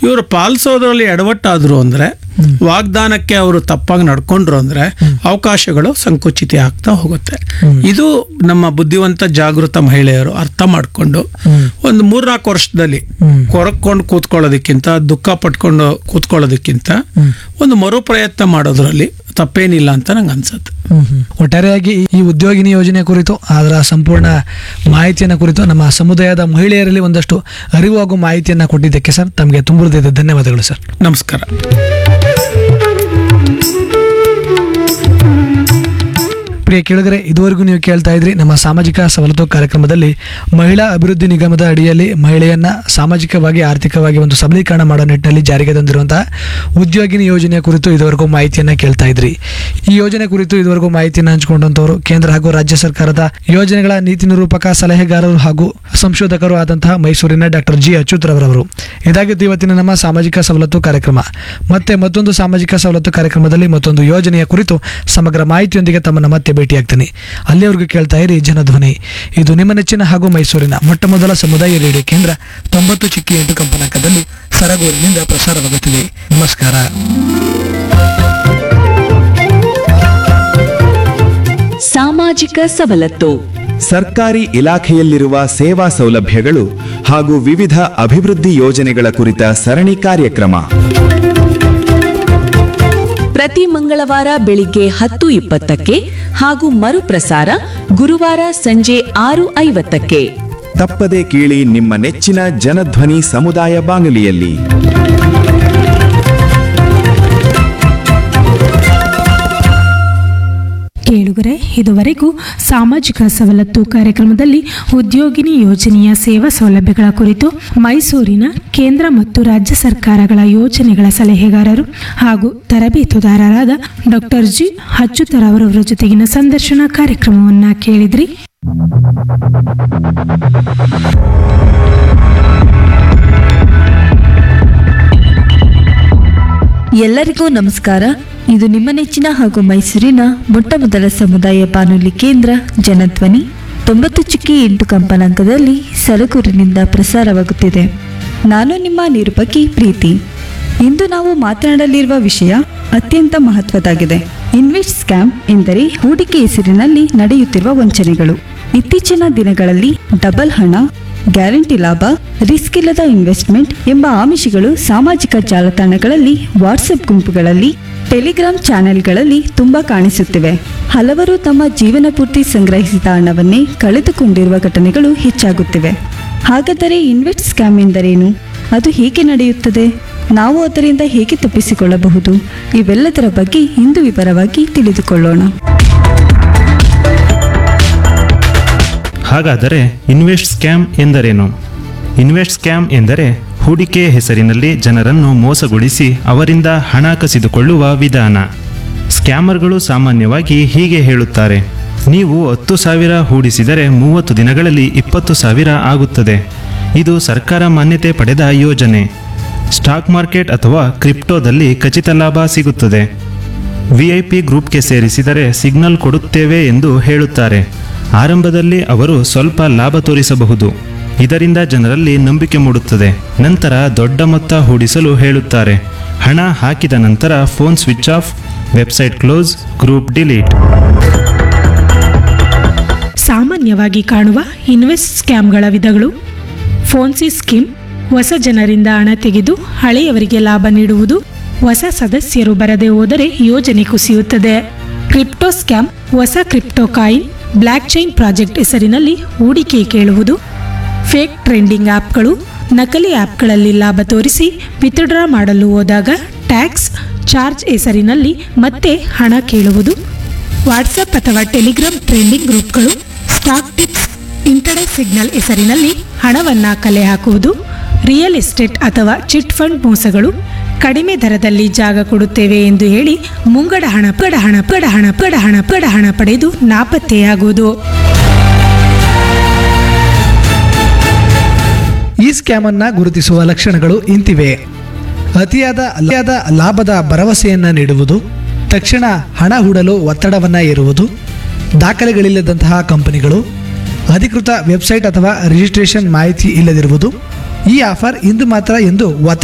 ಇವರು ಪಾಲಿಸೋದ್ರಲ್ಲಿ ಎಡವಟ್ಟಾದ್ರು ಅಂದ್ರೆ ವಾಗ್ದಾನಕ್ಕೆ ಅವರು ತಪ್ಪಾಗಿ ನಡ್ಕೊಂಡ್ರು ಅಂದ್ರೆ ಅವಕಾಶಗಳು ಸಂಕುಚಿತ ಆಗ್ತಾ ಹೋಗುತ್ತೆ ಇದು ನಮ್ಮ ಬುದ್ಧಿವಂತ ಜಾಗೃತ ಮಹಿಳೆಯರು ಅರ್ಥ ಮಾಡ್ಕೊಂಡು ಒಂದು ಮೂರ್ನಾಲ್ಕು ವರ್ಷದಲ್ಲಿ ಕೊರಕೊಂಡು ಕೂತ್ಕೊಳ್ಳೋದಕ್ಕಿಂತ ದುಃಖ ಪಟ್ಕೊಂಡು ಕೂತ್ಕೊಳ್ಳೋದಕ್ಕಿಂತ ಒಂದು ಮರು ಪ್ರಯತ್ನ ಮಾಡೋದ್ರಲ್ಲಿ ತಪ್ಪೇನಿಲ್ಲ ಅಂತ ನಂಗೆ ಅನ್ಸುತ್ತೆ ಹ್ಮ್ ಹ್ಮ್. ಒಟ್ಟಾರೆಯಾಗಿ ಈ ಉದ್ಯೋಗಿನಿ ಯೋಜನೆ ಕುರಿತು ಅದರ ಸಂಪೂರ್ಣ ಮಾಹಿತಿಯನ್ನು ಕುರಿತು ನಮ್ಮ ಸಮುದಾಯದ ಮಹಿಳೆಯರಲ್ಲಿ ಒಂದಷ್ಟು ಅರಿವು ಹಾಗೂ ಮಾಹಿತಿಯನ್ನು ಕೊಟ್ಟಿದ್ದಕ್ಕೆ ಸರ್ ತಮಗೆ ತುಂಬ ಹೃದಯದ ಧನ್ಯವಾದಗಳು ಸರ್ ನಮಸ್ಕಾರ ಪ್ರಿಯ ಕೇಳಿದರೆ ಇದುವರೆಗೂ ನೀವು ಕೇಳ್ತಾ ಇದ್ರಿ ನಮ್ಮ ಸಾಮಾಜಿಕ ಸವಲತ್ತು ಕಾರ್ಯಕ್ರಮದಲ್ಲಿ ಮಹಿಳಾ ಅಭಿವೃದ್ಧಿ ನಿಗಮದ ಅಡಿಯಲ್ಲಿ ಮಹಿಳೆಯನ್ನ ಸಾಮಾಜಿಕವಾಗಿ ಆರ್ಥಿಕವಾಗಿ ಒಂದು ಸಬಲೀಕರಣ ಮಾಡೋ ನಿಟ್ಟಿನಲ್ಲಿ ಜಾರಿಗೆ ತಂದಿರುವಂತಹ ಉದ್ಯೋಗಿನಿ ಯೋಜನೆಯ ಕುರಿತು ಇದುವರೆಗೂ ಮಾಹಿತಿಯನ್ನ ಕೇಳ್ತಾ ಇದ್ರಿ ಈ ಯೋಜನೆ ಕುರಿತು ಇದುವರೆಗೂ ಮಾಹಿತಿಯನ್ನು ಹಂಚಿಕೊಂಡಂತವರು ಕೇಂದ್ರ ಹಾಗೂ ರಾಜ್ಯ ಸರ್ಕಾರದ ಯೋಜನೆಗಳ ನೀತಿ ನಿರೂಪಕ ಸಲಹೆಗಾರರು ಹಾಗೂ ಸಂಶೋಧಕರು ಆದಂತಹ ಮೈಸೂರಿನ ಡಾಕ್ಟರ್ ಜಿ ಅಚ್ಯುತ್ರವರವರು ಇದಾಗಿತ್ತು ಇವತ್ತಿನ ನಮ್ಮ ಸಾಮಾಜಿಕ ಸವಲತ್ತು ಕಾರ್ಯಕ್ರಮ ಮತ್ತೆ ಮತ್ತೊಂದು ಸಾಮಾಜಿಕ ಸವಲತ್ತು ಕಾರ್ಯಕ್ರಮದಲ್ಲಿ ಮತ್ತೊಂದು ಯೋಜನೆಯ ಕುರಿತು ಸಮಗ್ರ ಮಾಹಿತಿಯೊಂದಿಗೆ ತಮ್ಮನ್ನ ಮತ್ತೆ ಭೇಟಿಯಾಗ್ತೀನಿ ಅಲ್ಲಿಯವರೆಗೂ ಕೇಳ್ತಾ ಇರಿ ಜನಧ್ವನಿ ಇದು ನಿಮ್ಮ ನೆಚ್ಚಿನ ಹಾಗೂ ಮೈಸೂರಿನ ಮೊಟ್ಟ ಮೊದಲ ಸಮುದಾಯ ರೇಡಿಯೋ ಕೇಂದ್ರ ತೊಂಬತ್ತು ಚಿಕ್ಕಿ ಎಂಟು ಕಂಪನಾಂಕದಲ್ಲಿ ಸರಗೂರಿನಿಂದ ಪ್ರಸಾರವಾಗುತ್ತಿದೆ ನಮಸ್ಕಾರ ಸಾಮಾಜಿಕ ಸವಲತ್ತು ಸರ್ಕಾರಿ ಇಲಾಖೆಯಲ್ಲಿರುವ ಸೇವಾ ಸೌಲಭ್ಯಗಳು ಹಾಗೂ ವಿವಿಧ ಅಭಿವೃದ್ಧಿ ಯೋಜನೆಗಳ ಕುರಿತ ಸರಣಿ ಕಾರ್ಯಕ್ರಮ ಪ್ರತಿ ಮಂಗಳವಾರ ಬೆಳಿಗ್ಗೆ ಹತ್ತು ಇಪ್ಪತ್ತಕ್ಕೆ ಹಾಗೂ ಮರುಪ್ರಸಾರ ಗುರುವಾರ ಸಂಜೆ ಆರು ಐವತ್ತಕ್ಕೆ ತಪ್ಪದೆ ಕೇಳಿ ನಿಮ್ಮ ನೆಚ್ಚಿನ ಜನಧ್ವನಿ ಸಮುದಾಯ ಬಾನುಲಿಯಲ್ಲಿ ಕೇಳುಗರೆ ಇದುವರೆಗೂ ಸಾಮಾಜಿಕ ಸವಲತ್ತು ಕಾರ್ಯಕ್ರಮದಲ್ಲಿ ಉದ್ಯೋಗಿನಿ ಯೋಜನೆಯ ಸೇವಾ ಸೌಲಭ್ಯಗಳ ಕುರಿತು ಮೈಸೂರಿನ ಕೇಂದ್ರ ಮತ್ತು ರಾಜ್ಯ ಸರ್ಕಾರಗಳ ಯೋಜನೆಗಳ ಸಲಹೆಗಾರರು ಹಾಗೂ ತರಬೇತುದಾರರಾದ ಡಾಕ್ಟರ್ ಜಿ ಅಚ್ಯುತರವರವರ ಜೊತೆಗಿನ ಸಂದರ್ಶನ ಕಾರ್ಯಕ್ರಮವನ್ನ ಕೇಳಿದ್ರಿ ಎಲ್ಲರಿಗೂ ನಮಸ್ಕಾರ ಇದು ನಿಮ್ಮ ನೆಚ್ಚಿನ ಹಾಗೂ ಮೈಸೂರಿನ ಮೊಟ್ಟ ಮೊದಲ ಸಮುದಾಯ ಬಾನುಲಿ ಕೇಂದ್ರ ಜನಧ್ವನಿ ತೊಂಬತ್ತು ಚುಕ್ಕಿ ಎಂಟು ಕಂಪನಾಂಕದಲ್ಲಿ ಸಲಗೂರಿನಿಂದ ಪ್ರಸಾರವಾಗುತ್ತಿದೆ ನಾನು ನಿಮ್ಮ ನಿರೂಪಕಿ ಪ್ರೀತಿ ಇಂದು ನಾವು ಮಾತನಾಡಲಿರುವ ವಿಷಯ ಅತ್ಯಂತ ಮಹತ್ವದಾಗಿದೆ ಇನ್ವೆಸ್ಟ್ ಸ್ಕ್ಯಾಮ್ ಎಂದರೆ ಹೂಡಿಕೆ ಹೆಸರಿನಲ್ಲಿ ನಡೆಯುತ್ತಿರುವ ವಂಚನೆಗಳು ಇತ್ತೀಚಿನ ದಿನಗಳಲ್ಲಿ ಡಬಲ್ ಹಣ ಗ್ಯಾರಂಟಿ ಲಾಭ ರಿಸ್ಕ್ ಇಲ್ಲದ ಇನ್ವೆಸ್ಟ್ಮೆಂಟ್ ಎಂಬ ಆಮಿಷಗಳು ಸಾಮಾಜಿಕ ಜಾಲತಾಣಗಳಲ್ಲಿ ವಾಟ್ಸಪ್ ಗುಂಪುಗಳಲ್ಲಿ ಟೆಲಿಗ್ರಾಮ್ ಚಾನೆಲ್ಗಳಲ್ಲಿ ತುಂಬಾ ಕಾಣಿಸುತ್ತಿವೆ ಹಲವರು ತಮ್ಮ ಜೀವನ ಪೂರ್ತಿ ಸಂಗ್ರಹಿಸಿದ ಹಣವನ್ನೇ ಕಳೆದುಕೊಂಡಿರುವ ಘಟನೆಗಳು ಹೆಚ್ಚಾಗುತ್ತಿವೆ ಹಾಗಾದರೆ ಇನ್ವೆಸ್ಟ್ ಸ್ಕ್ಯಾಮ್ ಎಂದರೇನು ಅದು ಹೇಗೆ ನಡೆಯುತ್ತದೆ ನಾವು ಅದರಿಂದ ಹೇಗೆ ತಪ್ಪಿಸಿಕೊಳ್ಳಬಹುದು ಇವೆಲ್ಲದರ ಬಗ್ಗೆ ಇಂದು ವಿವರವಾಗಿ ತಿಳಿದುಕೊಳ್ಳೋಣ ಹಾಗಾದರೆ ಇನ್ವೆಸ್ಟ್ ಸ್ಕ್ಯಾಮ್ ಎಂದರೇನು ಇನ್ವೆಸ್ಟ್ ಸ್ಕ್ಯಾಮ್ ಎಂದರೆ ಹೂಡಿಕೆ ಹೆಸರಿನಲ್ಲಿ ಜನರನ್ನು ಮೋಸಗೊಳಿಸಿ ಅವರಿಂದ ಹಣ ಕಸಿದುಕೊಳ್ಳುವ ವಿಧಾನ ಸ್ಕ್ಯಾಮರ್ಗಳು ಸಾಮಾನ್ಯವಾಗಿ ಹೀಗೆ ಹೇಳುತ್ತಾರೆ ನೀವು ಹತ್ತು ಸಾವಿರ ಹೂಡಿಸಿದರೆ ಮೂವತ್ತು ದಿನಗಳಲ್ಲಿ ಇಪ್ಪತ್ತು ಸಾವಿರ ಆಗುತ್ತದೆ ಇದು ಸರ್ಕಾರ ಮಾನ್ಯತೆ ಪಡೆದ ಯೋಜನೆ ಸ್ಟಾಕ್ ಮಾರ್ಕೆಟ್ ಅಥವಾ ಕ್ರಿಪ್ಟೋದಲ್ಲಿ ಖಚಿತ ಲಾಭ ಸಿಗುತ್ತದೆ ವಿಐಪಿ ಗ್ರೂಪ್ಗೆ ಸೇರಿಸಿದರೆ ಸಿಗ್ನಲ್ ಕೊಡುತ್ತೇವೆ ಎಂದು ಹೇಳುತ್ತಾರೆ ಆರಂಭದಲ್ಲಿ ಅವರು ಸ್ವಲ್ಪ ಲಾಭ ತೋರಿಸಬಹುದು ಇದರಿಂದ ಜನರಲ್ಲಿ ನಂಬಿಕೆ ಮೂಡುತ್ತದೆ ನಂತರ ದೊಡ್ಡ ಮೊತ್ತ ಹೂಡಿಸಲು ಹೇಳುತ್ತಾರೆ ಹಣ ಹಾಕಿದ ನಂತರ phone switch off website close group delete ಸಾಮಾನ್ಯವಾಗಿ ಕಾಣುವ ಇನ್ವೆಸ್ಟ್ ಸ್ಕ್ಯಾಮ್ಗಳ ವಿಧಗಳು ಫೋನ್ಸಿ ಸ್ಕೀಮ್ ಹೊಸ ಜನರಿಂದ ಹಣ ತೆಗೆದು ಹಳೆಯವರಿಗೆ ಲಾಭ ನೀಡುವುದು ಹೊಸ ಸದಸ್ಯರು ಬರದೆ ಹೋದರೆ ಯೋಜನೆ ಕುಸಿಯುತ್ತದೆ ಕ್ರಿಪ್ಟೋ ಸ್ಕ್ಯಾಮ್ ಹೊಸ crypto coin blockchain project ಹೆಸರಿನಲ್ಲಿ ಹೂಡಿಕೆ ಕೇಳುವುದು ಫೇಕ್ ಟ್ರೆಂಡಿಂಗ್ ಆ್ಯಪ್ಗಳು ನಕಲಿ ಆ್ಯಪ್ಗಳಲ್ಲಿ ಲಾಭ ತೋರಿಸಿ ವಿತ್ಡ್ರಾ ಮಾಡಲು ಹೋದಾಗ ಟ್ಯಾಕ್ಸ್ ಚಾರ್ಜ್ ಹೆಸರಿನಲ್ಲಿ ಮತ್ತೆ ಹಣ ಕೇಳುವುದು ವಾಟ್ಸಪ್ ಅಥವಾ ಟೆಲಿಗ್ರಾಮ್ ಟ್ರೆಂಡಿಂಗ್ ಗ್ರೂಪ್ಗಳು ಸ್ಟಾಕ್ ಟಿಪ್ಸ್ ಇಂಟರ್ಡೆ ಸಿಗ್ನಲ್ ಹೆಸರಿನಲ್ಲಿ ಹಣವನ್ನ ಕಲೆ ಹಾಕುವುದು ರಿಯಲ್ ಎಸ್ಟೇಟ್ ಅಥವಾ ಚಿಟ್ ಫಂಡ್ ಮೋಸಗಳು ಕಡಿಮೆ ದರದಲ್ಲಿ ಜಾಗ ಕೊಡುತ್ತೇವೆ ಎಂದು ಹೇಳಿ ಮುಂಗಡ ಹಣ ಪಡ ಹಣ ಪಡ ಹಣ ಪಡ ಹಣ ಪಡ ಹಣ ಪಡೆದು ನಾಪತ್ತೆಯಾಗುವುದು ಈ ಸ್ಕ್ಯಾಮ್ ಅನ್ನ ಗುರುತಿಸುವ ಲಕ್ಷಣಗಳು ಇಂತಿವೆ ಅತಿಯಾದ ಅತಿಯಾದ ಲಾಭದ ಭರವಸೆಯನ್ನ ನೀಡುವುದು ತಕ್ಷಣ ಹಣ ಹೂಡಲು ಒತ್ತಡವನ್ನ ಏರುವುದು ದಾಖಲೆಗಳಿಲ್ಲದಂತಹ ಕಂಪನಿಗಳು ಅಧಿಕೃತ ವೆಬ್ಸೈಟ್ ಅಥವಾ ರಿಜಿಸ್ಟ್ರೇಷನ್ ಮಾಹಿತಿ ಇಲ್ಲದಿರುವುದು ಈ ಆಫರ್ ಇಂದು ಮಾತ್ರ ಎಂದು ಒತ್ತಡ